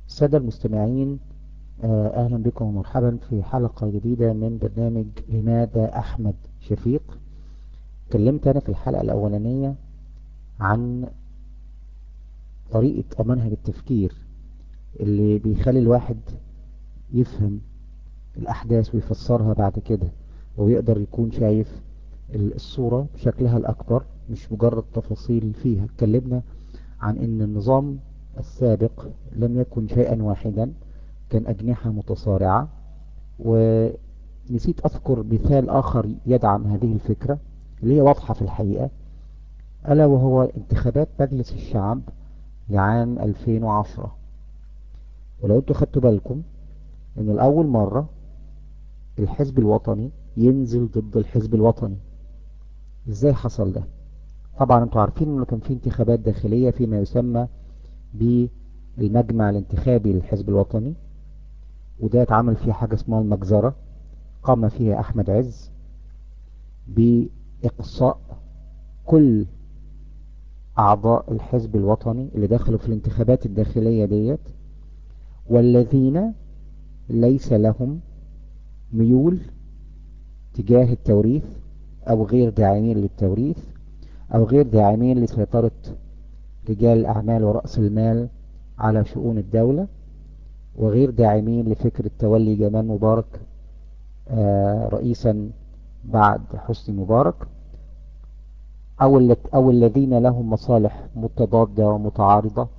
السادة المستمعين أهلا بكم ومرحبا في حلقة جديدة من برنامج لماذا أحمد شفيق تكلمت أنا في الحلقة الأولانية عن طريقة أو منهج التفكير اللي بيخلي الواحد يفهم الأحداث ويفسرها بعد كده ويقدر يكون شايف الصورة بشكلها الأكبر مش مجرد تفاصيل فيها اتكلمنا عن ان النظام السابق لم يكن شيئا واحدا كان أجنحة متصارعة ونسيت أذكر مثال آخر يدعم هذه الفكرة اللي هي واضحة في الحقيقة ألا وهو انتخابات مجلس الشعب لعام 2010 ولو انتوا خدتوا بالكم ان الأول مرة الحزب الوطني ينزل ضد الحزب الوطني ازاي حصل ده طبعا انتوا عارفين انه كان في انتخابات داخلية فيما يسمى بالمجمع الانتخابي للحزب الوطني وده اتعمل فيه حاجة اسمها المجزرة قام فيها احمد عز باقصاء كل اعضاء الحزب الوطني اللي دخلوا في الانتخابات الداخلية ديت والذين ليس لهم ميول تجاه التوريث او غير داعمين للتوريث او غير داعمين لسيطرة رجال الاعمال ورأس المال على شؤون الدولة وغير داعمين لفكرة تولي جمال مبارك آه رئيسا بعد حسني مبارك أو, أو الذين لهم مصالح متضادة ومتعارضة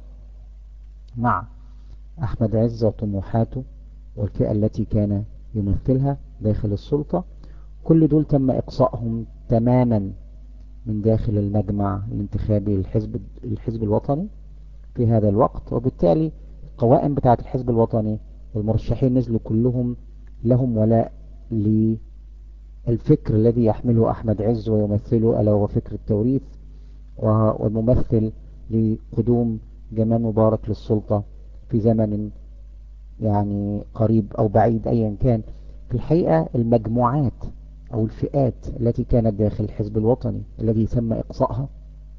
مع أحمد عز وطموحاته والفئة التي كان يمثلها داخل السلطة كل دول تم إقصائهم تماما من داخل المجمع الانتخابي للحزب الحزب الوطني في هذا الوقت وبالتالي القوائم بتاعة الحزب الوطني والمرشحين نزلوا كلهم لهم ولاء للفكر الذي يحمله أحمد عز ويمثله ألا هو فكر التوريث والممثل لقدوم جمال مبارك للسلطة في زمن يعني قريب أو بعيد أيا كان في الحقيقة المجموعات أو الفئات التي كانت داخل الحزب الوطني الذي تم إقصائها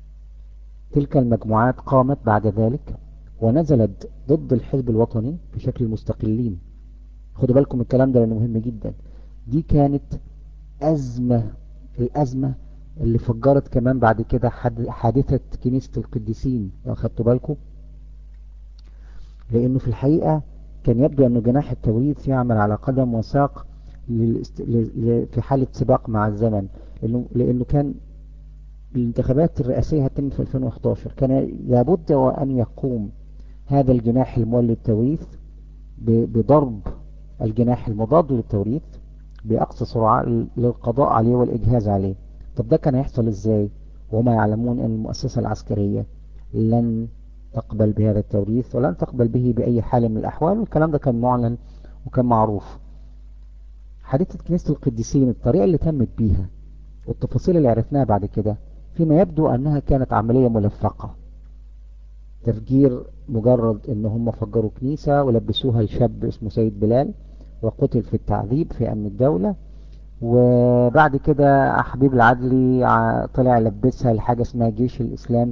تلك المجموعات قامت بعد ذلك ونزلت ضد الحزب الوطني بشكل مستقلين خدوا بالكم الكلام ده لأنه مهم جدا دي كانت أزمة الأزمة اللي فجرت كمان بعد كده حادثة كنيسة القديسين لو خدتوا بالكم لأنه في الحقيقة كان يبدو أن جناح التوريث يعمل على قدم وساق للست... ل... في حالة سباق مع الزمن لأنه, لأنه كان الانتخابات الرئاسية هتتم في 2011 كان لابد وأن يقوم هذا الجناح المولي للتوريث بضرب الجناح المضاد للتوريث بأقصى سرعة للقضاء عليه والإجهاز عليه طب ده كان يحصل إزاي وما يعلمون أن المؤسسة العسكرية لن تقبل بهذا التوريث ولن تقبل به بأي حال من الأحوال والكلام ده كان معلن وكان معروف حادثة كنيسة القديسين الطريقة اللي تمت بيها والتفاصيل اللي عرفناها بعد كده فيما يبدو أنها كانت عملية ملفقة تفجير مجرد ان هم فجروا كنيسة ولبسوها لشاب اسمه سيد بلال وقتل في التعذيب في امن الدولة وبعد كده حبيب العدلي طلع لبسها لحاجة اسمها جيش الاسلام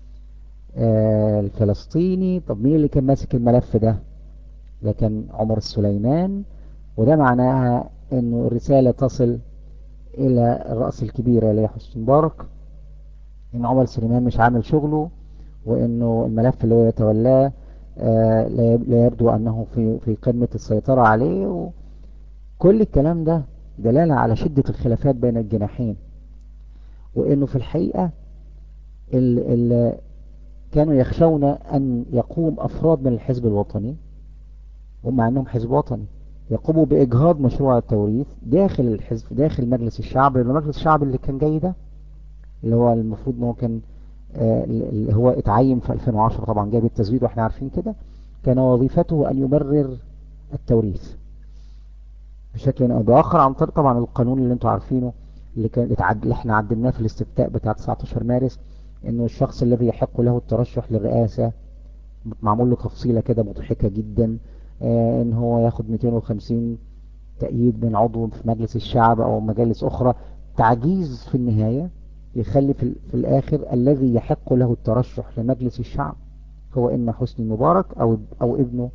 الفلسطيني طب مين اللي كان ماسك الملف ده ده كان عمر السليمان وده معناها انه الرسالة تصل الى الرأس الكبيرة اللي هي حسن مبارك ان عمر السليمان مش عامل شغله وانه الملف اللي هو يتولاه آه لا يبدو انه في في قمة السيطرة عليه وكل الكلام ده دلالة على شدة الخلافات بين الجناحين وانه في الحقيقة ال ال كانوا يخشون ان يقوم افراد من الحزب الوطني ومع انهم حزب وطني يقوموا باجهاض مشروع التوريث داخل الحزب داخل مجلس الشعب لان مجلس الشعب اللي كان جاي ده اللي هو المفروض ان هو كان اللي هو اتعين في 2010 طبعا جاب التزويد واحنا عارفين كده كان وظيفته ان يمرر التوريث بشكل او باخر عن طريق طبعا القانون اللي انتم عارفينه اللي كان اللي احنا عدلناه في الاستفتاء بتاع 19 مارس انه الشخص الذي يحق له الترشح للرئاسة معمول له تفصيلة كده مضحكة جدا اه ان هو ياخد 250 تأييد من عضو في مجلس الشعب او مجالس اخرى تعجيز في النهاية يخلي في, في الآخر الذي يحق له الترشح لمجلس الشعب هو إما حسني مبارك أو, أو ابنه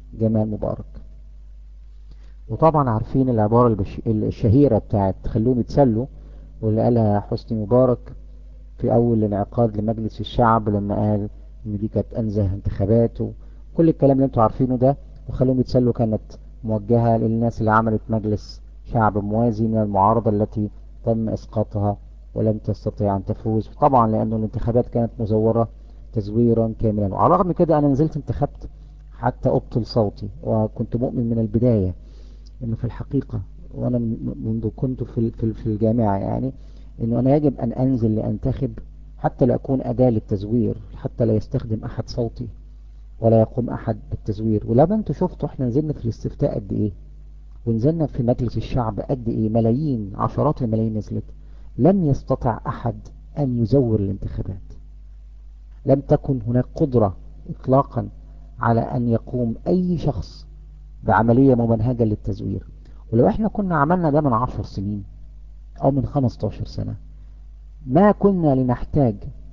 جمال مبارك وطبعا عارفين العبارة الشهيرة بتاعت خلوهم يتسلوا واللي قالها حسني مبارك في أول انعقاد لمجلس الشعب لما قال إن دي كانت أنزه انتخابات وكل الكلام اللي انتوا عارفينه ده وخلوهم يتسلوا كانت موجهة للناس اللي عملت مجلس شعب موازي من المعارضة التي تم إسقاطها ولم تستطيع أن تفوز طبعا لأن الانتخابات كانت مزورة تزويرا كاملا وعلى الرغم كده أنا نزلت انتخبت حتى أبطل صوتي وكنت مؤمن من البداية انه في الحقيقة وانا منذ كنت في في الجامعة يعني انه انا يجب ان انزل لانتخب حتى لا اكون اداة للتزوير حتى لا يستخدم احد صوتي ولا يقوم احد بالتزوير ولما انتوا شفتوا احنا نزلنا في الاستفتاء قد ايه ونزلنا في مجلس الشعب قد ايه ملايين عشرات الملايين نزلت لم يستطع احد ان يزور الانتخابات لم تكن هناك قدرة اطلاقا على ان يقوم اي شخص بعملية ممنهجة للتزوير ولو احنا كنا عملنا ده من عشر سنين او من خمستاشر سنة ما كنا لنحتاج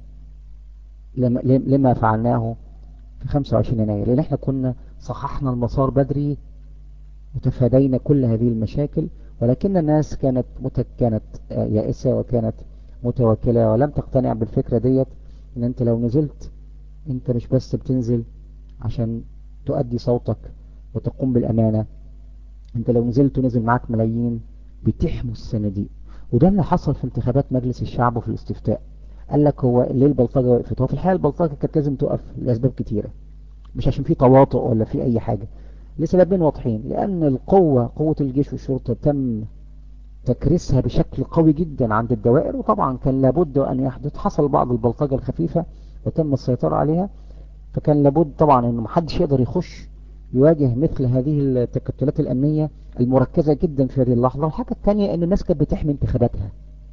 لما فعلناه في 25 يناير لان احنا كنا صححنا المسار بدري وتفادينا كل هذه المشاكل ولكن الناس كانت متك كانت يائسة وكانت متوكلة ولم تقتنع بالفكرة ديت ان انت لو نزلت انت مش بس بتنزل عشان تؤدي صوتك وتقوم بالأمانة انت لو نزلت ونزل معاك ملايين بتحموا الصناديق وده اللي حصل في انتخابات مجلس الشعب وفي الاستفتاء قال لك هو ليه البلطجة وقفت هو في الحقيقة البلطجة كانت لازم تقف لأسباب كتيرة مش عشان في تواطؤ ولا في أي حاجة لسببين واضحين لأن القوة قوة الجيش والشرطة تم تكريسها بشكل قوي جدا عند الدوائر وطبعا كان لابد أن يحدث حصل بعض البلطجة الخفيفة وتم السيطرة عليها فكان لابد طبعا أنه محدش يقدر يخش يواجه مثل هذه التكتلات الأمنية المركزة جدا في هذه اللحظة والحاجة الثانية أن الناس كانت بتحمي انتخاباتها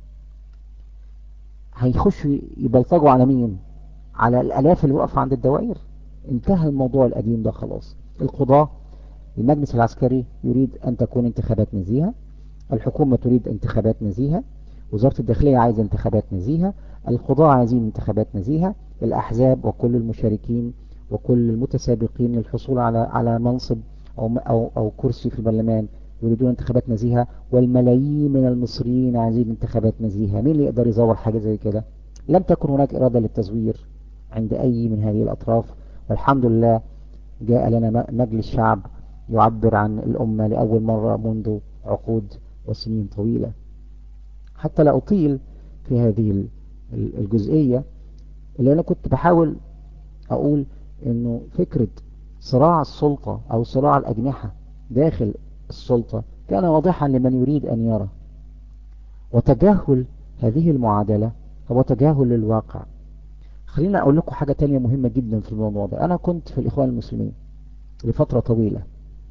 هيخشوا يبلطجوا على مين على الألاف اللي وقف عند الدوائر انتهى الموضوع القديم ده خلاص القضاء المجلس العسكري يريد أن تكون انتخابات نزيهة الحكومة تريد انتخابات نزيهة وزارة الداخلية عايزة انتخابات نزيهة القضاء عايزين انتخابات نزيهة الأحزاب وكل المشاركين وكل المتسابقين للحصول على على منصب أو, أو, أو كرسي في البرلمان يريدون انتخابات نزيهة والملايين من المصريين عايزين انتخابات نزيهة مين اللي يقدر يزور حاجة زي كده لم تكن هناك إرادة للتزوير عند أي من هذه الأطراف والحمد لله جاء لنا مجلس شعب يعبر عن الأمة لأول مرة منذ عقود وسنين طويلة حتى لا أطيل في هذه الجزئية اللي أنا كنت بحاول أقول انه فكرة صراع السلطة او صراع الاجنحة داخل السلطة كان واضحا لمن يريد ان يرى وتجاهل هذه المعادلة هو تجاهل للواقع خلينا اقول لكم حاجة تانية مهمة جدا في الموضوع ده انا كنت في الاخوان المسلمين لفترة طويلة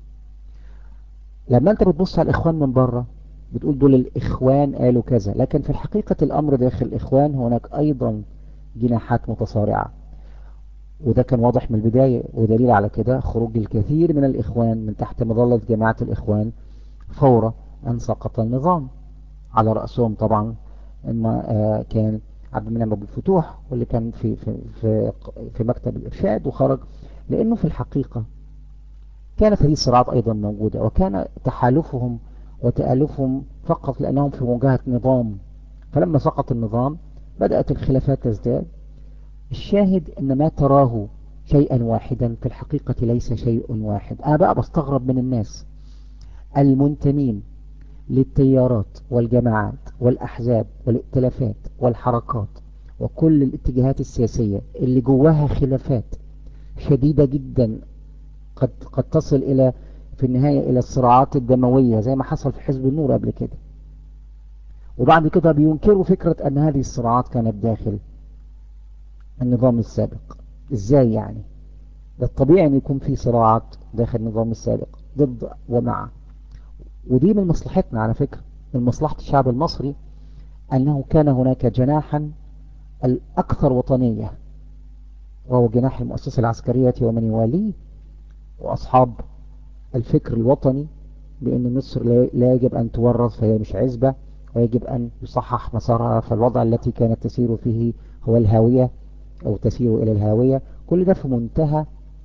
لما انت بتبص على الاخوان من بره بتقول دول الاخوان قالوا كذا لكن في الحقيقة الامر داخل الاخوان هناك ايضا جناحات متصارعة وده كان واضح من البداية ودليل على كده خروج الكثير من الإخوان من تحت مظلة جماعة الإخوان فور أن سقط النظام على رأسهم طبعا إما كان عبد المنعم أبو الفتوح واللي كان في, في, في, في مكتب الإرشاد وخرج لأنه في الحقيقة كانت هذه الصراعات أيضا موجودة وكان تحالفهم وتآلفهم فقط لأنهم في مواجهة نظام فلما سقط النظام بدأت الخلافات تزداد الشاهد ان ما تراه شيئا واحدا في الحقيقة ليس شيء واحد انا بقى بستغرب من الناس المنتمين للتيارات والجماعات والاحزاب والائتلافات والحركات وكل الاتجاهات السياسية اللي جواها خلافات شديدة جدا قد, قد تصل الى في النهاية الى الصراعات الدموية زي ما حصل في حزب النور قبل كده وبعد كده بينكروا فكرة ان هذه الصراعات كانت داخل النظام السابق ازاي يعني ده الطبيعي ان يكون في صراعات داخل النظام السابق ضد ومع ودي من مصلحتنا على فكرة من مصلحة الشعب المصري انه كان هناك جناحا الاكثر وطنية وهو جناح المؤسسة العسكرية ومن يواليه واصحاب الفكر الوطني بان مصر لا يجب ان تورث فهي مش عزبة ويجب ان يصحح مسارها فالوضع التي كانت تسير فيه هو الهاوية أو تسير إلى الهاوية كل ده في منتهى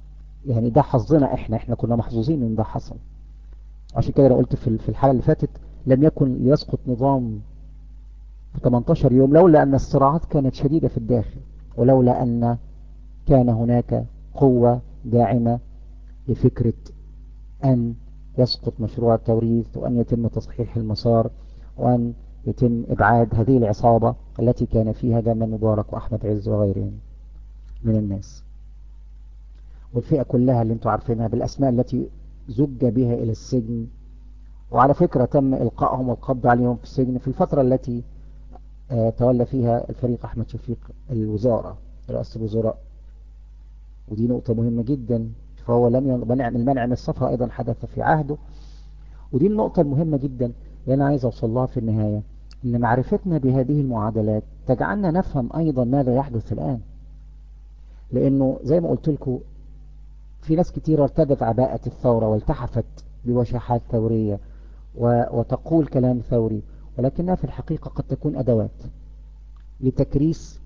يعني ده حظنا احنا احنا كنا محظوظين ان ده حصل عشان كده انا قلت في الحالة اللي فاتت لم يكن يسقط نظام في 18 يوم لولا أن الصراعات كانت شديدة في الداخل ولولا أن كان هناك قوة داعمة لفكرة أن يسقط مشروع التوريث وأن يتم تصحيح المسار وأن يتم إبعاد هذه العصابة التي كان فيها جمال مبارك وأحمد عز وغيرهم من الناس والفئة كلها اللي انتم عارفينها بالأسماء التي زج بها إلى السجن وعلى فكرة تم إلقائهم والقبض عليهم في السجن في الفترة التي آه، تولى فيها الفريق أحمد شفيق الوزارة رئاسة الوزراء ودي نقطة مهمة جدا فهو لم يمنع المنع من السفر أيضا حدث في عهده ودي النقطة المهمة جدا اللي أنا عايز أوصل لها في النهاية إن معرفتنا بهذه المعادلات تجعلنا نفهم أيضا ماذا يحدث الآن لأنه زي ما قلت لكم في ناس كتير ارتدت عباءة الثورة والتحفت بوشاحات ثورية وتقول كلام ثوري ولكنها في الحقيقة قد تكون أدوات لتكريس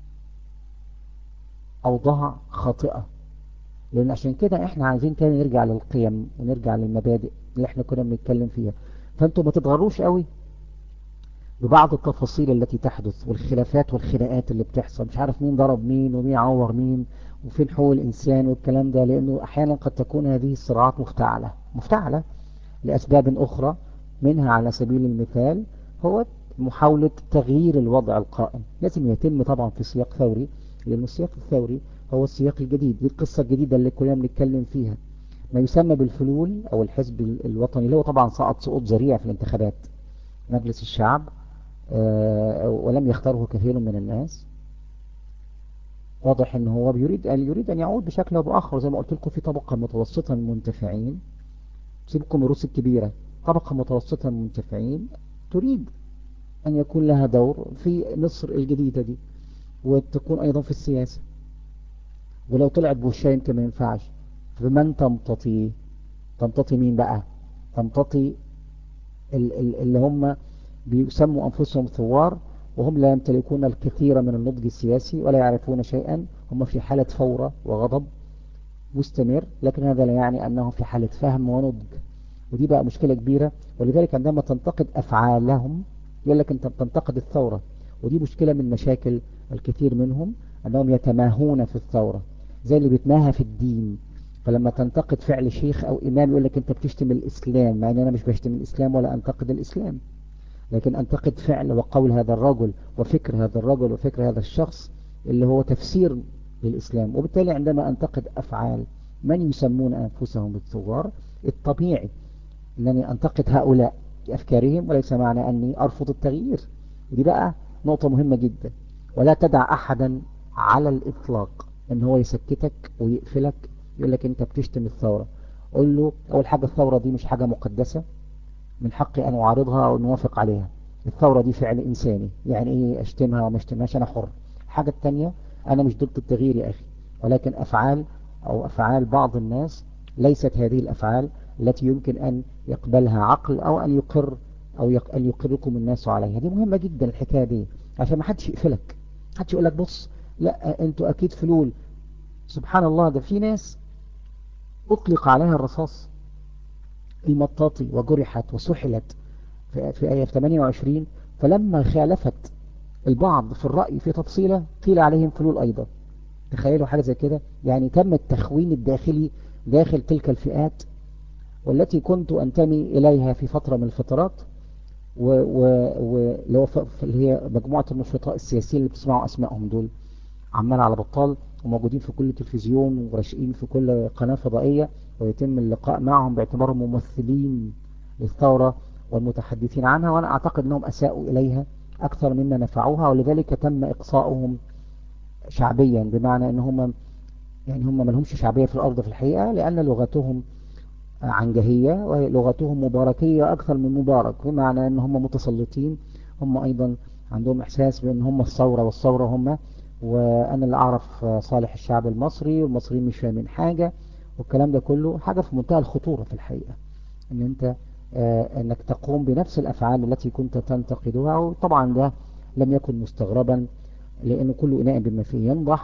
أوضاع خاطئة لأن عشان كده احنا عايزين تاني نرجع للقيم ونرجع للمبادئ اللي احنا كنا بنتكلم فيها فانتوا ما تتغروش قوي ببعض التفاصيل التي تحدث والخلافات والخناقات اللي بتحصل مش عارف مين ضرب مين ومين عور مين وفين حقوق الإنسان والكلام ده لأنه أحيانا قد تكون هذه الصراعات مفتعلة مفتعلة لأسباب أخرى منها على سبيل المثال هو محاولة تغيير الوضع القائم لازم يتم طبعا في سياق ثوري لأن السياق الثوري هو السياق الجديد دي القصة الجديدة اللي كلنا بنتكلم فيها ما يسمى بالفلول أو الحزب الوطني اللي هو طبعا سقط سقوط ذريع في الانتخابات مجلس الشعب آه، ولم يختاره كثير من الناس واضح ان هو بيريد أن يريد أن يعود بشكل أو بآخر زي ما قلت لكم في طبقة متوسطة من المنتفعين سيبكم الروس الكبيرة طبقة متوسطة من المنتفعين تريد أن يكون لها دور في مصر الجديدة دي وتكون أيضا في السياسة ولو طلعت بوشها يمكن ما ينفعش فمن تمتطي تمتطي مين بقى تمتطي اللي هم بيسموا أنفسهم ثوار وهم لا يمتلكون الكثير من النضج السياسي ولا يعرفون شيئا هم في حالة فورة وغضب مستمر لكن هذا لا يعني أنهم في حالة فهم ونضج ودي بقى مشكلة كبيرة ولذلك عندما تنتقد أفعالهم يقول لك أنت بتنتقد الثورة ودي مشكلة من مشاكل الكثير منهم أنهم يتماهون في الثورة زي اللي بيتماهى في الدين فلما تنتقد فعل شيخ أو إمام يقول لك أنت بتشتم الإسلام مع أن أنا مش بشتم الإسلام ولا أنتقد الإسلام لكن أنتقد فعل وقول هذا الرجل وفكر هذا الرجل وفكر هذا الشخص اللي هو تفسير للإسلام وبالتالي عندما أنتقد أفعال من يسمون أنفسهم بالثوار الطبيعي أنني أنتقد هؤلاء بأفكارهم وليس معنى أني أرفض التغيير دي بقى نقطة مهمة جدا ولا تدع أحدا على الإطلاق أن هو يسكتك ويقفلك يقول لك أنت بتشتم الثورة قول له أول حاجة الثورة دي مش حاجة مقدسة من حقي أن أعارضها أو نوافق عليها الثورة دي فعل إنساني يعني إيه أشتمها وما أشتمهاش أنا حر الحاجة الثانية أنا مش ضد التغيير يا أخي ولكن أفعال أو أفعال بعض الناس ليست هذه الأفعال التي يمكن أن يقبلها عقل أو أن يقر أو أن يقركم الناس عليها دي مهمة جدا الحكاية دي عشان ما حدش يقفلك حدش يقول لك بص لا أنتوا أكيد فلول سبحان الله ده في ناس أطلق عليها الرصاص المطاطي وجرحت وسحلت في آية 28 فلما خالفت البعض في الرأي في تفصيلة قيل عليهم فلول أيضا تخيلوا حاجة زي كده يعني تم التخوين الداخلي داخل تلك الفئات والتي كنت أنتمي إليها في فترة من الفترات واللي هي مجموعة النشطاء السياسيين اللي بتسمعوا أسمائهم دول عمال على بطال وموجودين في كل تلفزيون وراشقين في كل قناة فضائية ويتم اللقاء معهم باعتبارهم ممثلين للثورة والمتحدثين عنها وأنا أعتقد أنهم أساءوا إليها أكثر مما نفعوها ولذلك تم إقصاؤهم شعبيا بمعنى أنهم يعني هم ما لهمش شعبية في الأرض في الحقيقة لأن لغتهم عنجهية ولغتهم مباركية أكثر من مبارك بمعنى أن هم متسلطين هم أيضا عندهم إحساس بأن هم الثورة والثورة هم وأنا اللي أعرف صالح الشعب المصري والمصريين مش فاهمين حاجة والكلام ده كله حاجة في منتهى الخطورة في الحقيقة أن أنت آه أنك تقوم بنفس الأفعال التي كنت تنتقدها وطبعا ده لم يكن مستغربا لأن كل إناء بما فيه ينضح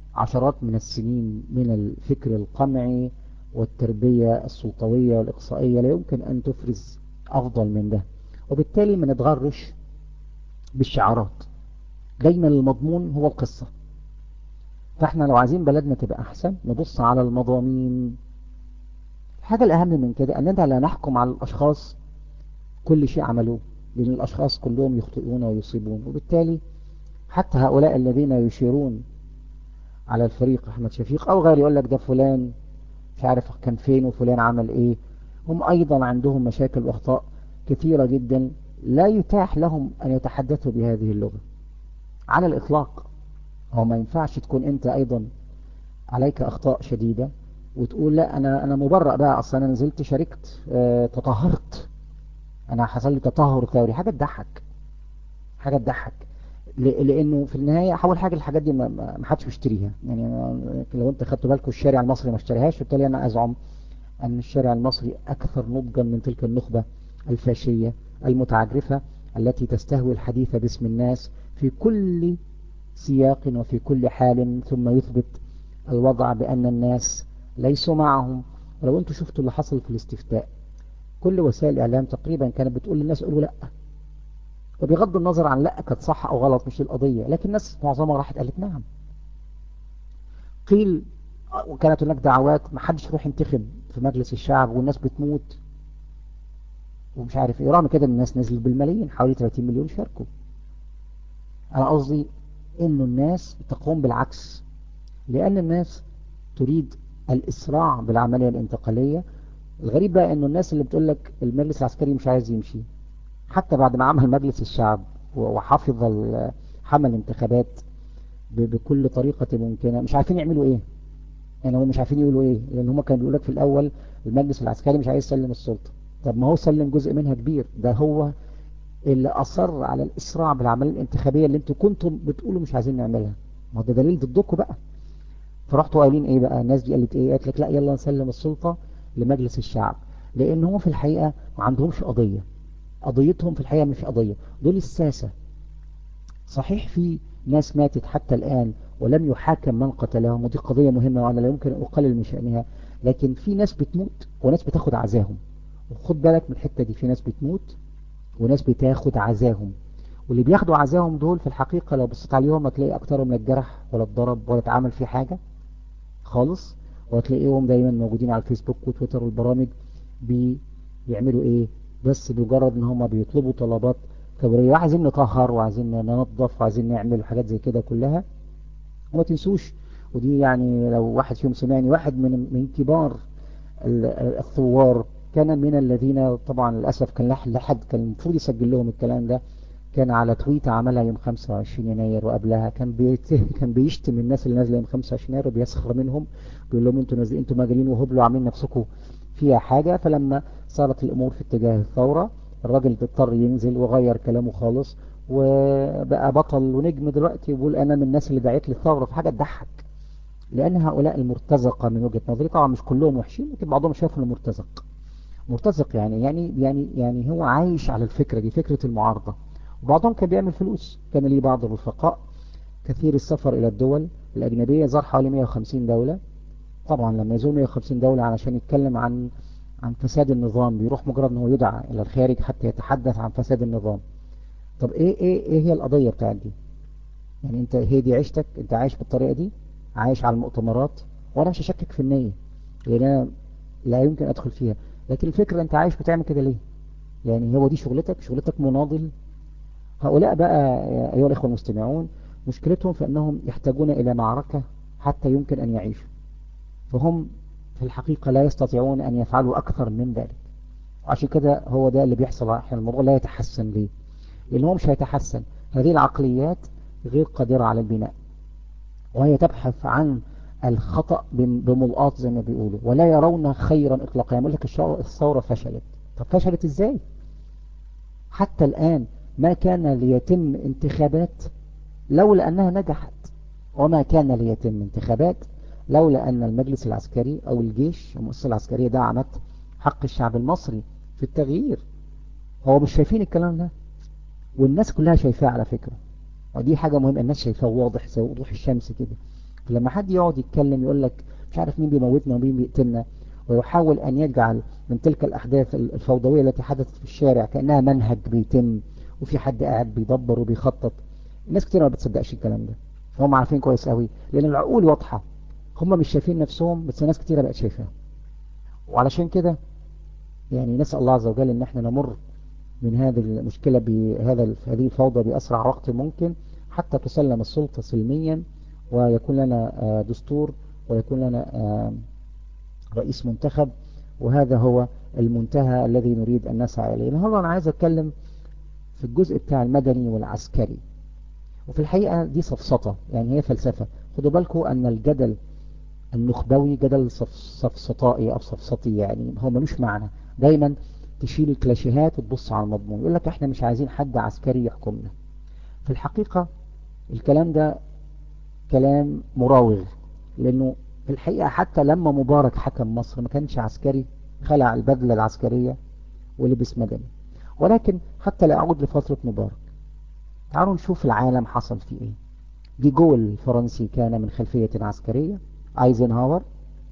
عشرات من السنين من الفكر القمعي والتربية السلطوية والإقصائية لا يمكن أن تفرز أفضل من ده وبالتالي ما نتغرش بالشعارات دايما المضمون هو القصة فاحنا لو عايزين بلدنا تبقى أحسن نبص على المضامين الحاجة الأهم من كده أننا لا نحكم على الأشخاص كل شيء عملوه لأن الأشخاص كلهم يخطئون ويصيبون وبالتالي حتى هؤلاء الذين يشيرون على الفريق أحمد شفيق أو غير يقول لك ده فلان مش عارف كان فين وفلان عمل إيه هم أيضا عندهم مشاكل وأخطاء كثيرة جدا لا يتاح لهم أن يتحدثوا بهذه اللغة على الإطلاق هو ما ينفعش تكون أنت أيضا عليك أخطاء شديدة وتقول لا أنا أنا مبرأ بقى أصلا أنا نزلت شاركت اه تطهرت أنا حصل لي تطهر ثوري حاجة تضحك حاجة تضحك لأنه في النهاية أول حاجة الحاجات دي ما حدش بيشتريها يعني لو أنت خدتوا بالكم الشارع المصري ما اشتريهاش وبالتالي أنا أزعم أن الشارع المصري أكثر نضجا من تلك النخبة الفاشية المتعجرفة التي تستهوي الحديث باسم الناس في كل سياق وفي كل حال ثم يثبت الوضع بأن الناس ليسوا معهم ولو أنتم شفتوا اللي حصل في الاستفتاء كل وسائل الإعلام تقريبا كانت بتقول للناس قولوا لأ وبغض النظر عن لأ كانت صح أو غلط مش القضية لكن الناس معظمها راحت قالت نعم قيل وكانت هناك دعوات ما حدش يروح ينتخب في مجلس الشعب والناس بتموت ومش عارف ايه رغم كده الناس نزلت بالملايين حوالي 30 مليون شاركوا انا قصدي انه الناس تقوم بالعكس لان الناس تريد الاسراع بالعملية الانتقالية الغريب بقى انه الناس اللي بتقول لك المجلس العسكري مش عايز يمشي حتى بعد ما عمل مجلس الشعب وحفظ حمل الانتخابات بكل طريقة ممكنة مش عارفين يعملوا ايه يعني هم مش عارفين يقولوا ايه لان هم كانوا بيقولوا لك في الاول المجلس العسكري مش عايز يسلم السلطة طب ما هو سلم جزء منها كبير ده هو اللي أصر على الإسراع بالعملية الانتخابية اللي انتوا كنتم بتقولوا مش عايزين نعملها ما هو ده دليل ضدكم بقى فرحتوا قايلين ايه بقى الناس دي قالت ايه قالت لك لا يلا نسلم السلطة لمجلس الشعب لان هم في الحقيقة ما عندهمش قضية قضيتهم في الحقيقة مش قضية دول الساسة صحيح في ناس ماتت حتى الآن ولم يحاكم من قتلهم ودي قضية مهمة وأنا لا يمكن أن أقلل من شأنها لكن في ناس بتموت وناس بتاخد عزاهم وخد بالك من الحتة دي في ناس بتموت وناس بتاخد عزاهم واللي بياخدوا عزاهم دول في الحقيقة لو بصيت عليهم هتلاقي أكترهم لا اتجرح ولا اتضرب ولا اتعمل فيه حاجة خالص وهتلاقيهم دايما موجودين على الفيسبوك وتويتر والبرامج بيعملوا ايه بس بمجرد ان هم بيطلبوا طلبات كبرية وعايزين نطهر وعايزين ننظف وعايزين نعمل حاجات زي كده كلها وما تنسوش ودي يعني لو واحد فيهم سمعني واحد من من كبار الثوار كان من الذين طبعا للأسف كان لحد كان المفروض يسجل لهم الكلام ده كان على تويت عملها يوم 25 يناير وقبلها كان بيت كان بيشتم الناس اللي نازله يوم 25 يناير وبيسخر منهم بيقول لهم انتوا نازلين انتوا مجانين وهبلوا عاملين نفسكم فيها حاجة فلما صارت الامور في اتجاه الثورة الراجل اضطر ينزل وغير كلامه خالص وبقى بطل ونجم دلوقتي ويقول انا من الناس اللي دعيت للثورة في حاجة تضحك لان هؤلاء المرتزقة من وجهة نظري طبعا مش كلهم وحشين لكن بعضهم شايف انه مرتزق مرتزق يعني يعني يعني يعني هو عايش على الفكرة دي فكرة المعارضة وبعضهم كان بيعمل فلوس كان لي بعض الرفقاء كثير السفر إلى الدول الأجنبية زار حوالي 150 دولة طبعا لما يزور 150 دولة علشان يتكلم عن عن فساد النظام بيروح مجرد انه يدعى إلى الخارج حتى يتحدث عن فساد النظام طب ايه ايه ايه هي القضية بتاعت دي يعني انت هي دي عيشتك انت عايش بالطريقة دي عايش على المؤتمرات وانا مش هشكك في النية لان انا لا يمكن ادخل فيها لكن الفكرة انت عايش بتعمل كده ليه يعني هو دي شغلتك شغلتك مناضل هؤلاء بقى أيها الإخوة المستمعون مشكلتهم في أنهم يحتاجون إلى معركة حتى يمكن أن يعيشوا فهم في الحقيقة لا يستطيعون أن يفعلوا أكثر من ذلك وعشان كده هو ده اللي بيحصل احيانا الموضوع لا يتحسن ليه لأنه مش هيتحسن هذه العقليات غير قادرة على البناء وهي تبحث عن الخطأ بملقاط زي ما بيقولوا ولا يرون خيرا إطلاقا يقول لك الثورة فشلت طب فشلت إزاي حتى الآن ما كان ليتم انتخابات لولا أنها نجحت وما كان ليتم انتخابات لولا أن المجلس العسكري أو الجيش المؤسسة العسكرية دعمت حق الشعب المصري في التغيير هو مش شايفين الكلام ده والناس كلها شايفاه على فكرة ودي حاجة مهمة الناس شايفاه واضح زي وضوح الشمس كده لما حد يقعد يتكلم يقول لك مش عارف مين بيموتنا ومين بيقتلنا ويحاول أن يجعل من تلك الأحداث الفوضوية التي حدثت في الشارع كأنها منهج بيتم وفي حد قاعد بيدبر وبيخطط الناس كتير ما بتصدقش الكلام ده هم عارفين كويس قوي لأن العقول واضحة هم مش شايفين نفسهم بس ناس كتيرة بقت شايفاهم وعلشان كده يعني نسأل الله عز وجل ان احنا نمر من هذه المشكلة بهذا هذه الفوضى بأسرع وقت ممكن حتى تسلم السلطة سلميا ويكون لنا دستور ويكون لنا رئيس منتخب وهذا هو المنتهى الذي نريد أن نسعى إليه النهارده أنا عايز أتكلم في الجزء بتاع المدني والعسكري وفي الحقيقة دي سفسطة يعني هي فلسفة خدوا بالكم أن الجدل النخبوي جدل سفسطائي أو سفسطي يعني هو ملوش معنى دايما تشيل الكلاشيهات وتبص على المضمون يقول لك احنا مش عايزين حد عسكري يحكمنا في الحقيقة الكلام ده كلام مراوغ لأنه في الحقيقة حتى لما مبارك حكم مصر ما كانش عسكري خلع البدلة العسكرية ولبس مدني ولكن حتى لا أعود لفترة مبارك تعالوا نشوف العالم حصل فيه ايه دي جول الفرنسي كان من خلفية عسكرية ايزنهاور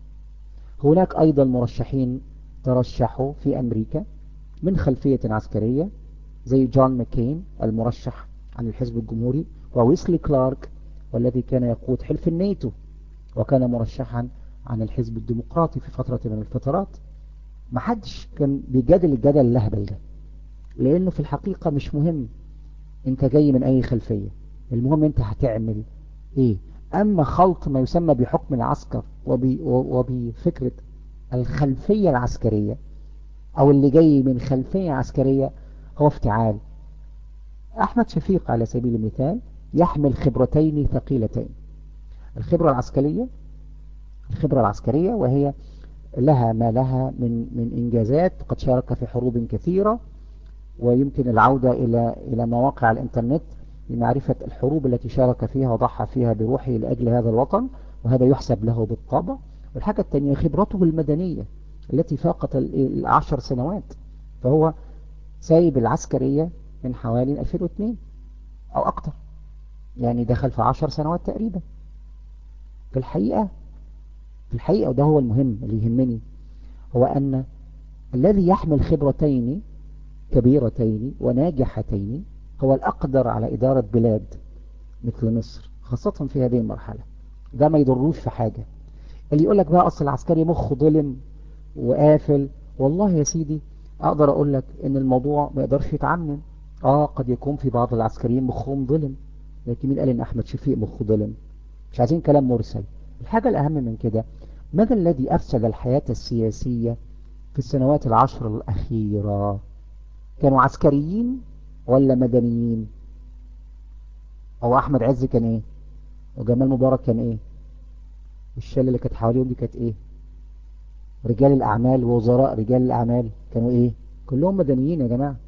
هناك ايضا مرشحين ترشحوا في امريكا من خلفية عسكرية زي جون ماكين المرشح عن الحزب الجمهوري وويسلي كلارك والذي كان يقود حلف الناتو وكان مرشحا عن الحزب الديمقراطي في فترة من الفترات ما حدش كان بيجادل الجدل اللهبل ده لانه في الحقيقة مش مهم انت جاي من اي خلفية المهم انت هتعمل ايه اما خلط ما يسمى بحكم العسكر وبي وبفكرة الخلفية العسكرية او اللي جاي من خلفية عسكرية هو افتعال احمد شفيق على سبيل المثال يحمل خبرتين ثقيلتين الخبرة العسكرية الخبرة العسكرية وهي لها ما لها من من إنجازات قد شارك في حروب كثيرة ويمكن العودة إلى إلى مواقع الإنترنت لمعرفة الحروب التي شارك فيها وضحى فيها بروحه لأجل هذا الوطن وهذا يحسب له بالطبع والحاجة الثانية خبرته المدنية التي فاقت العشر سنوات فهو سايب العسكرية من حوالي 2002 أو أكتر يعني دخل في عشر سنوات تقريبا في الحقيقة في الحقيقة وده هو المهم اللي يهمني هو أن الذي يحمل خبرتين كبيرتين وناجحتين هو الأقدر على إدارة بلاد مثل مصر خاصة في هذه المرحلة ده ما يضروش في حاجة اللي يقول لك بقى أصل العسكري مخه ظلم وقافل والله يا سيدي أقدر أقول لك إن الموضوع ما يقدرش يتعمم آه قد يكون في بعض العسكريين مخهم ظلم لكن مين قال إن أحمد شفيق مخه ظلم مش عايزين كلام مرسل الحاجة الأهم من كده ماذا الذي أفسد الحياة السياسية في السنوات العشر الأخيرة كانوا عسكريين ولا مدنيين أو أحمد عز كان إيه وجمال مبارك كان إيه والشلة اللي كانت حواليهم دي كانت إيه رجال الأعمال ووزراء رجال الأعمال كانوا إيه كلهم مدنيين يا جماعة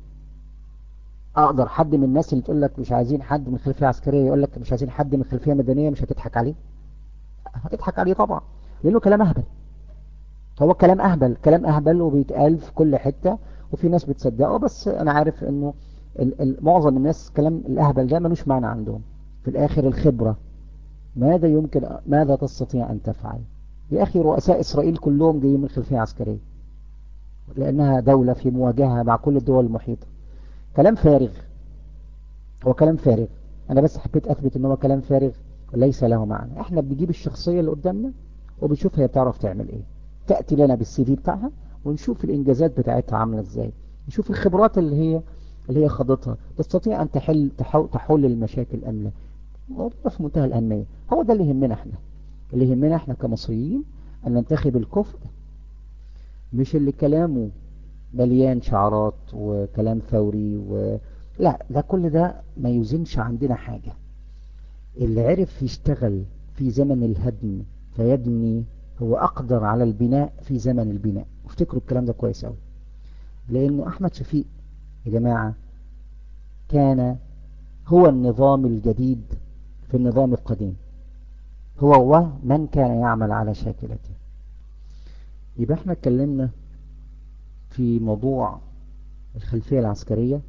أقدر حد من الناس اللي تقول لك مش عايزين حد من خلفية عسكرية يقول لك مش عايزين حد من خلفية مدنية مش هتضحك عليه هتضحك عليه طبعا لأنه كلام أهبل هو كلام أهبل كلام أهبل وبيتقال في كل حتة وفي ناس بتصدقه بس أنا عارف أنه معظم الناس كلام الأهبل ده ملوش معنى عندهم في الآخر الخبرة ماذا يمكن ماذا تستطيع أن تفعل يا أخي رؤساء إسرائيل كلهم جايين من خلفية عسكرية لأنها دولة في مواجهة مع كل الدول المحيطة كلام فارغ هو كلام فارغ أنا بس حبيت أثبت أنه كلام فارغ ليس له معنى احنا بنجيب الشخصية اللي قدامنا وبنشوف هي بتعرف تعمل ايه تأتي لنا بالسي في بتاعها ونشوف الانجازات بتاعتها عاملة ازاي نشوف الخبرات اللي هي اللي هي خاضتها تستطيع ان تحل تحل المشاكل ام لا موضوع في منتهى الأهمية هو ده اللي يهمنا احنا اللي يهمنا احنا كمصريين ان ننتخب الكفء مش اللي كلامه مليان شعارات وكلام ثوري و... لا ده كل ده ما يوزنش عندنا حاجة اللي عرف يشتغل في زمن الهدم فيبني هو أقدر على البناء في زمن البناء وافتكروا الكلام ده كويس أوي لأنه أحمد شفيق يا جماعة كان هو النظام الجديد في النظام القديم هو ومن كان يعمل على شاكلته يبقى احنا اتكلمنا في موضوع الخلفية العسكرية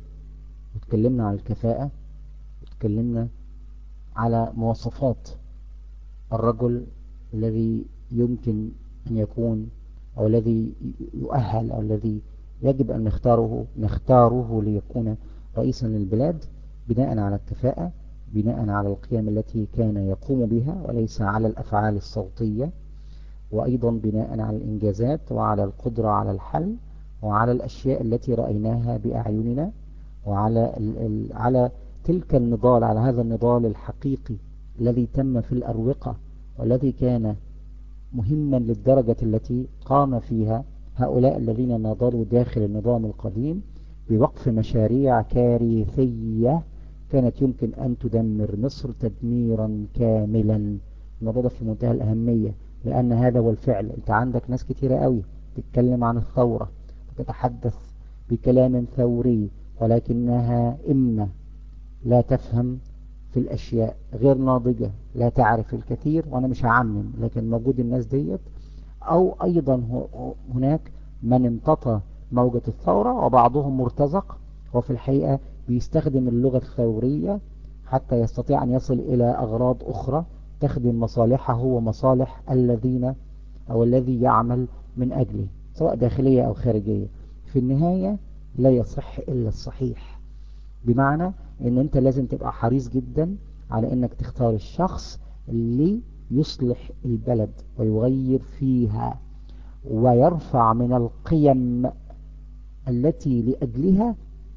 واتكلمنا على الكفاءة واتكلمنا على مواصفات الرجل الذي يمكن أن يكون أو الذي يؤهل أو الذي يجب أن نختاره نختاره ليكون رئيسا للبلاد بناء على الكفاءة بناء على القيم التي كان يقوم بها وليس على الأفعال الصوتية وأيضا بناء على الإنجازات وعلى القدرة على الحل وعلى الأشياء التي رأيناها بأعيننا وعلى على تلك النضال على هذا النضال الحقيقي الذي تم في الأروقة والذي كان مهما للدرجة التي قام فيها هؤلاء الذين ناضلوا داخل النظام القديم بوقف مشاريع كارثية كانت يمكن أن تدمر مصر تدميرا كاملا الموضوع ده في منتهى الأهمية لأن هذا هو الفعل أنت عندك ناس كتيرة قوي تتكلم عن الثورة تتحدث بكلام ثوري ولكنها إما لا تفهم في الأشياء غير ناضجة لا تعرف الكثير وأنا مش هعمم لكن موجود الناس ديت أو أيضا هناك من امتطى موجة الثورة وبعضهم مرتزق وفي الحقيقة بيستخدم اللغة الثورية حتى يستطيع أن يصل إلى أغراض أخرى تخدم مصالحه ومصالح الذين أو الذي يعمل من أجله سواء داخلية أو خارجية في النهاية لا يصح إلا الصحيح بمعنى ان انت لازم تبقى حريص جدا على انك تختار الشخص اللي يصلح البلد ويغير فيها ويرفع من القيم التي لأجلها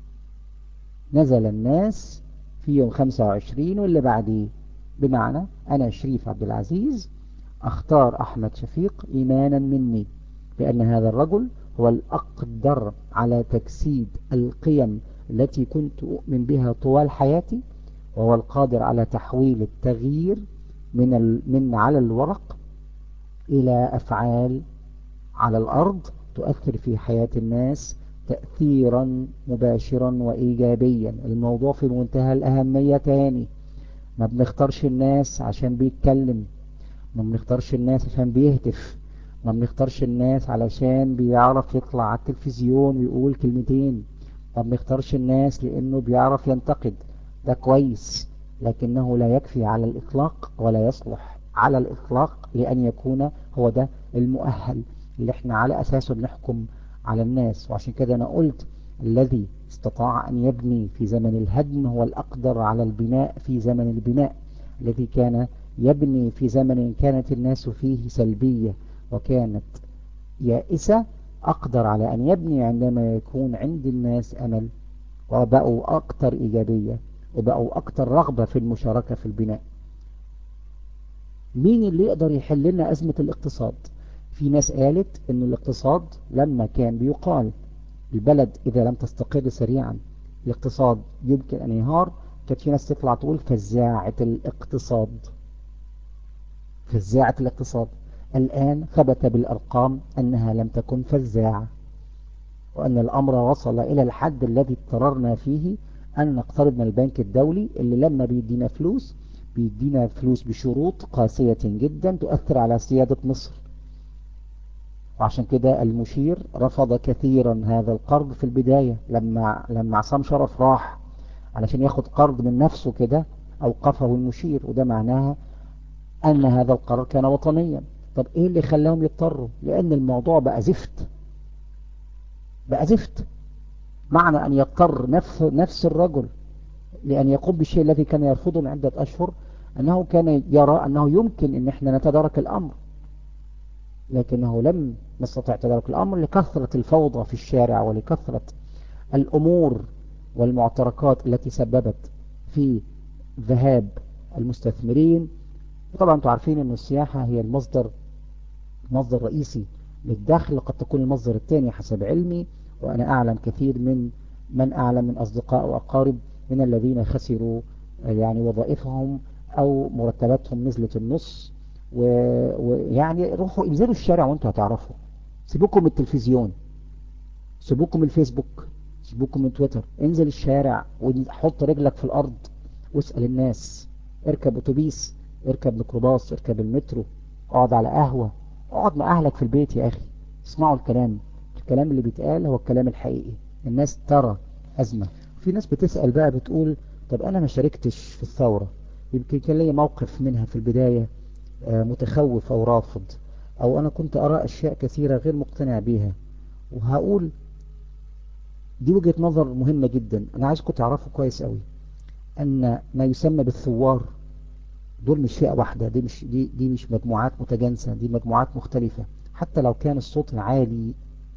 نزل الناس في يوم 25 واللي بعديه بمعنى أنا شريف عبد العزيز أختار أحمد شفيق إيمانا مني بأن هذا الرجل هو الأقدر على تجسيد القيم التي كنت أؤمن بها طوال حياتي وهو القادر على تحويل التغيير من من على الورق إلى أفعال على الأرض تؤثر في حياة الناس تأثيرا مباشرا وإيجابيا الموضوع في منتهى الأهمية تاني ما بنختارش الناس عشان بيتكلم ما بنختارش الناس عشان بيهتف ما بنختارش الناس علشان بيعرف يطلع على التلفزيون ويقول كلمتين ما بنختارش الناس لأنه بيعرف ينتقد ده كويس لكنه لا يكفي على الإطلاق ولا يصلح على الإطلاق لأن يكون هو ده المؤهل اللي احنا على أساسه بنحكم على الناس وعشان كده أنا قلت الذي استطاع أن يبني في زمن الهدم هو الأقدر على البناء في زمن البناء الذي كان يبني في زمن كانت الناس فيه سلبية وكانت يائسة أقدر على أن يبني عندما يكون عند الناس أمل وبقوا أكثر إيجابية وبقوا أكثر رغبة في المشاركة في البناء مين اللي يقدر يحل لنا أزمة الاقتصاد في ناس قالت أن الاقتصاد لما كان بيقال البلد إذا لم تستقر سريعا الاقتصاد يمكن أن ينهار كانت في ناس تطلع تقول فزاعة الاقتصاد فزاعة الاقتصاد الآن ثبت بالأرقام أنها لم تكن فزاعة وأن الأمر وصل إلى الحد الذي اضطررنا فيه أن نقترض من البنك الدولي اللي لما بيدينا فلوس بيدينا فلوس بشروط قاسية جدا تؤثر على سيادة مصر وعشان كده المشير رفض كثيرا هذا القرض في البداية لما لما عصام شرف راح علشان ياخد قرض من نفسه كده أوقفه المشير وده معناها أن هذا القرار كان وطنيا طب إيه اللي خلاهم يضطروا لأن الموضوع بقى زفت بقى زفت معنى أن يضطر نفس, نفس الرجل لأن يقوم بالشيء الذي كان يرفضه من عدة أشهر أنه كان يرى أنه يمكن أن احنا نتدارك الأمر لكنه لم نستطع تدارك الأمر لكثرة الفوضى في الشارع ولكثرة الأمور والمعتركات التي سببت في ذهاب المستثمرين طبعا انتم عارفين أن السياحة هي المصدر مصدر رئيسي للدخل قد تكون المصدر الثاني حسب علمي وأنا أعلم كثير من من أعلم من أصدقاء وأقارب من الذين خسروا يعني وظائفهم أو مرتباتهم نزلت النص ويعني روحوا انزلوا الشارع وانتوا هتعرفوا سيبوكم من التلفزيون سيبوكم من الفيسبوك سيبوكم من تويتر انزل الشارع وحط رجلك في الأرض واسأل الناس اركب اتوبيس اركب ميكروباص اركب المترو اقعد على قهوة اقعد مع اهلك في البيت يا اخي اسمعوا الكلام الكلام اللي بيتقال هو الكلام الحقيقي الناس ترى أزمة في ناس بتسأل بقى بتقول طب أنا ما شاركتش في الثورة يمكن كان لي موقف منها في البداية متخوف أو رافض أو أنا كنت أرى أشياء كثيرة غير مقتنع بيها وهقول دي وجهة نظر مهمة جدا أنا عايزكم تعرفوا كويس قوي أن ما يسمى بالثوار دول مش فئة واحدة دي مش, دي, دي مش مجموعات متجانسة دي مجموعات مختلفة حتى لو كان الصوت العالي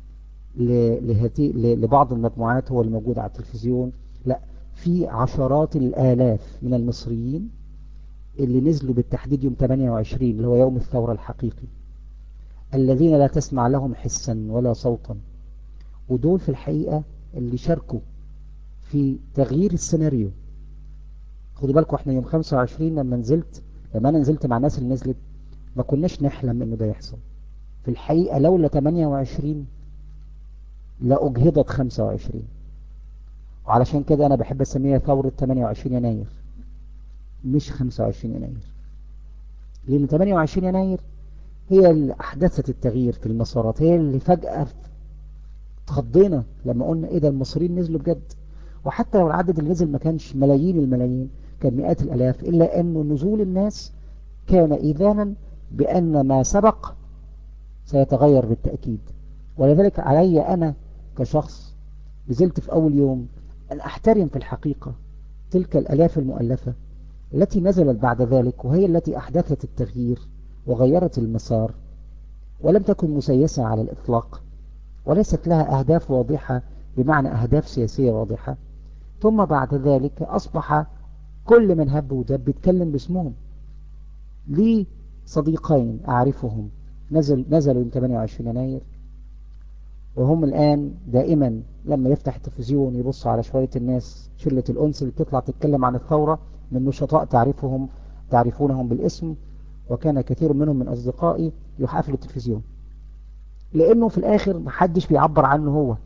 لبعض المجموعات هو الموجود على التلفزيون لا في عشرات الآلاف من المصريين اللي نزلوا بالتحديد يوم 28 اللي هو يوم الثورة الحقيقي الذين لا تسمع لهم حسا ولا صوتا ودول في الحقيقة اللي شاركوا في تغيير السيناريو خدوا بالكم احنا يوم 25 لما نزلت لما انا نزلت مع الناس اللي نزلت ما كناش نحلم انه ده يحصل في الحقيقة لولا 28 لأجهضت 25 وعلشان كده انا بحب اسميها ثورة 28 يناير مش 25 يناير لان 28 يناير هي اللي احدثت التغيير في المسارات هي اللي فجأة اتخضينا لما قلنا ايه ده المصريين نزلوا بجد وحتى لو العدد اللي نزل ما كانش ملايين الملايين كان مئات الالاف الا انه نزول الناس كان ايذانا بان ما سبق سيتغير بالتأكيد ولذلك علي انا كشخص نزلت في اول يوم ان احترم في الحقيقة تلك الالاف المؤلفة التي نزلت بعد ذلك وهي التي احدثت التغيير وغيرت المسار ولم تكن مسيسة على الاطلاق وليست لها أهداف واضحة بمعنى أهداف سياسية واضحة ثم بعد ذلك أصبح كل من هب ودب بيتكلم باسمهم لي صديقين أعرفهم نزل نزلوا يوم 28 يناير وهم الآن دائما لما يفتح التلفزيون يبص على شوية الناس شلة الأنس اللي بتطلع تتكلم عن الثورة من نشطاء تعرفهم تعرفونهم بالاسم وكان كثير منهم من أصدقائي يحافل التلفزيون لأنه في الآخر محدش بيعبر عنه هو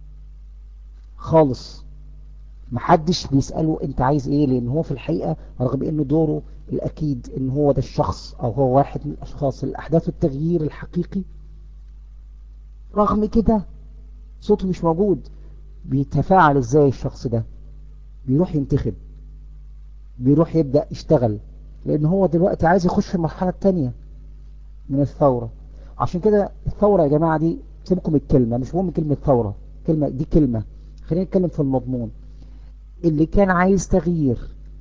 خالص محدش بيسأله انت عايز ايه لان هو في الحقيقة رغم انه دوره الاكيد ان هو ده الشخص او هو واحد من الاشخاص اللي احداثوا التغيير الحقيقي رغم كده صوته مش موجود بيتفاعل ازاي الشخص ده بيروح ينتخب بيروح يبدأ يشتغل لان هو دلوقتي عايز يخش في المرحلة التانية من الثورة عشان كده الثورة يا جماعة دي سيبكم الكلمة مش مهم كلمة ثورة كلمة دي كلمة خلينا نتكلم في المضمون اللي كان عايز تغيير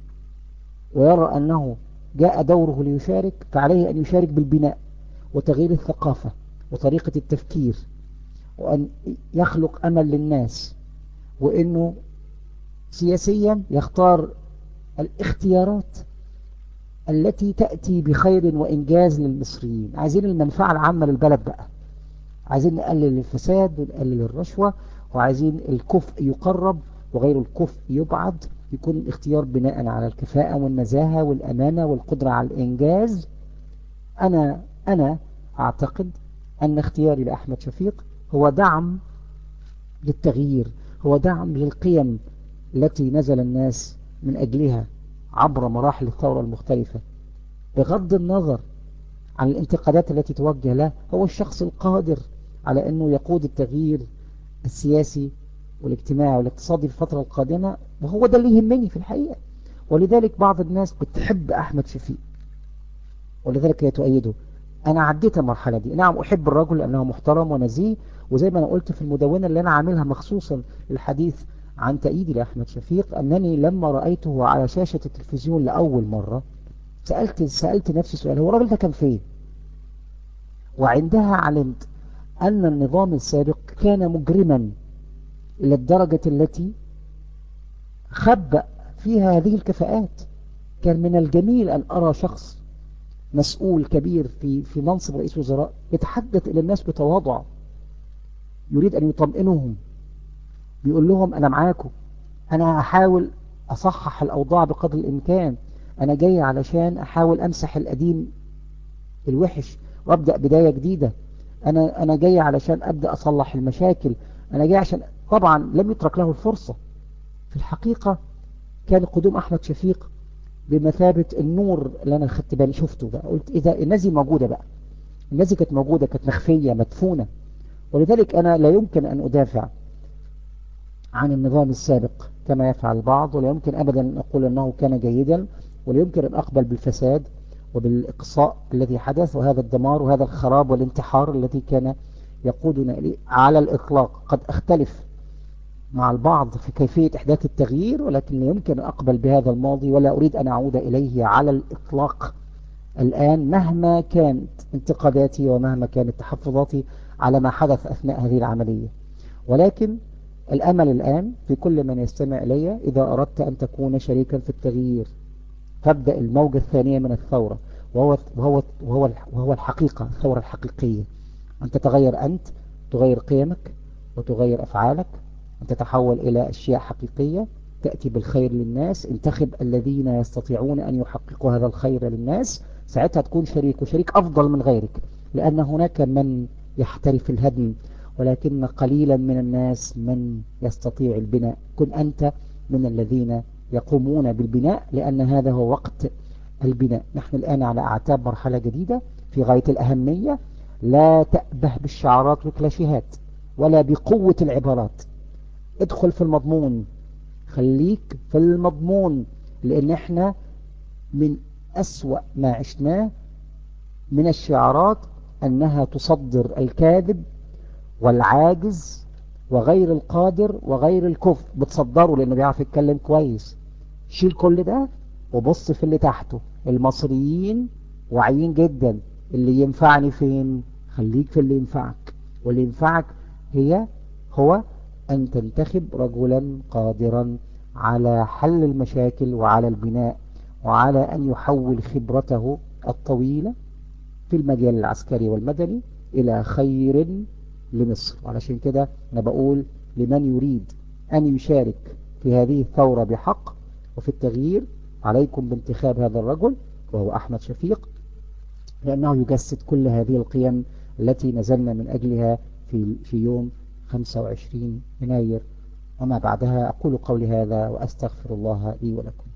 ويرى أنه جاء دوره ليشارك فعليه أن يشارك بالبناء وتغيير الثقافة وطريقة التفكير وأن يخلق أمل للناس وأنه سياسيا يختار الاختيارات التي تأتي بخير وإنجاز للمصريين عايزين المنفعة العامة للبلد بقى عايزين نقلل الفساد ونقلل الرشوة وعايزين الكفء يقرب وغير الكفء يبعد يكون الاختيار بناء على الكفاءة والنزاهة والأمانة والقدرة على الإنجاز أنا أنا أعتقد أن اختياري لأحمد شفيق هو دعم للتغيير هو دعم للقيم التي نزل الناس من أجلها عبر مراحل الثورة المختلفة بغض النظر عن الانتقادات التي توجه له هو الشخص القادر على أنه يقود التغيير السياسي والاجتماعي والاقتصادي في الفترة القادمة وهو ده اللي يهمني في الحقيقة ولذلك بعض الناس بتحب أحمد شفيق ولذلك هي تؤيده أنا عديت المرحلة دي نعم أحب الرجل لأنه محترم ونزيه وزي ما أنا قلت في المدونة اللي أنا عاملها مخصوصا للحديث عن تأييدي لأحمد شفيق أنني لما رأيته على شاشة التلفزيون لأول مرة سألت, سألت نفسي سؤال هو الراجل ده كان فين وعندها علمت أن النظام السابق كان مجرما إلى الدرجة التي خبأ فيها هذه الكفاءات كان من الجميل أن أرى شخص مسؤول كبير في في منصب رئيس وزراء يتحدث إلى الناس بتواضع يريد أن يطمئنهم بيقول لهم أنا معاكم أنا هحاول أصحح الأوضاع بقدر الإمكان أنا جاي علشان أحاول أمسح القديم الوحش وأبدأ بداية جديدة أنا أنا جاي علشان أبدأ أصلح المشاكل أنا جاي عشان طبعا لم يترك له الفرصة في الحقيقة كان قدوم أحمد شفيق بمثابة النور اللي أنا خدت بالي شفته بقى قلت إذا الناس دي موجودة بقى الناس دي كانت موجودة كانت مخفية مدفونة ولذلك أنا لا يمكن أن أدافع عن النظام السابق كما يفعل البعض ولا يمكن أبدا أن أقول أنه كان جيدا ولا يمكن أن أقبل بالفساد وبالإقصاء الذي حدث وهذا الدمار وهذا الخراب والانتحار الذي كان يقودنا إليه على الإطلاق قد أختلف مع البعض في كيفية إحداث التغيير ولكن يمكن أقبل بهذا الماضي ولا أريد أن أعود إليه على الإطلاق الآن مهما كانت انتقاداتي ومهما كانت تحفظاتي على ما حدث أثناء هذه العملية ولكن الأمل الآن في كل من يستمع إلي إذا أردت أن تكون شريكا في التغيير تبدأ الموجة الثانية من الثورة وهو, وهو, وهو, وهو الحقيقة الثورة الحقيقية أن تتغير أنت تغير قيمك وتغير أفعالك أن تتحول إلى أشياء حقيقية تأتي بالخير للناس انتخب الذين يستطيعون أن يحققوا هذا الخير للناس ساعتها تكون شريك وشريك أفضل من غيرك لأن هناك من يحترف الهدم ولكن قليلا من الناس من يستطيع البناء كن أنت من الذين يقومون بالبناء لأن هذا هو وقت البناء نحن الآن على أعتاب مرحلة جديدة في غاية الأهمية لا تأبه بالشعارات والكلاشيهات ولا بقوة العبارات ادخل في المضمون خليك في المضمون لأن احنا من أسوأ ما عشناه من الشعارات أنها تصدر الكاذب والعاجز وغير القادر وغير الكفء بتصدره لأنه بيعرف يتكلم كويس شيل كل ده وبص في اللي تحته المصريين واعيين جدا اللي ينفعني فين خليك في اللي ينفعك واللي ينفعك هي هو أن تنتخب رجلا قادرا على حل المشاكل وعلى البناء وعلى أن يحول خبرته الطويلة في المجال العسكري والمدني إلى خير لمصر وعلشان كده أنا بقول لمن يريد أن يشارك في هذه الثورة بحق وفي التغيير عليكم بانتخاب هذا الرجل وهو أحمد شفيق لأنه يجسد كل هذه القيم التي نزلنا من أجلها في, في يوم 25 يناير وما بعدها أقول قولي هذا وأستغفر الله لي ولكم